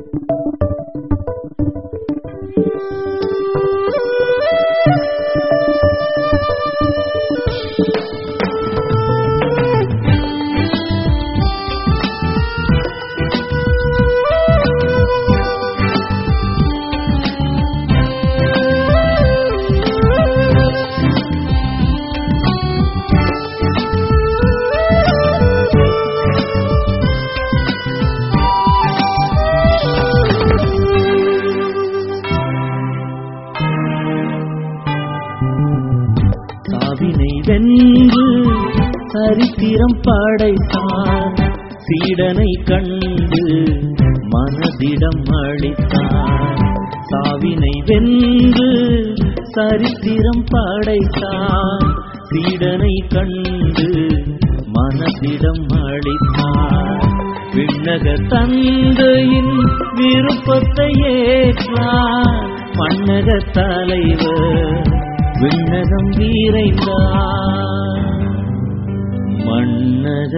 சாவினை வென்று சரித்திரம் படைத்தார் சீடனை கண்டு மனதிடம் அளித்தார் சாவினை வென்று சரித்திரம் படைத்தார் சீடனை கண்டு மனதிடம் அளித்தார் விண்ணக தந்தையின் விருப்பத்தை ஏற்றார் மன்னக தலைவர் விண்ணகம் வீரைந்தார் மன்னக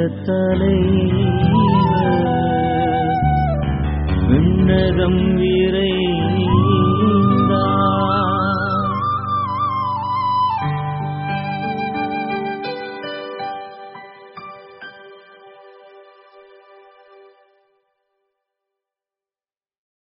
தலைவர் விண்ணகம் வீரைந்தார்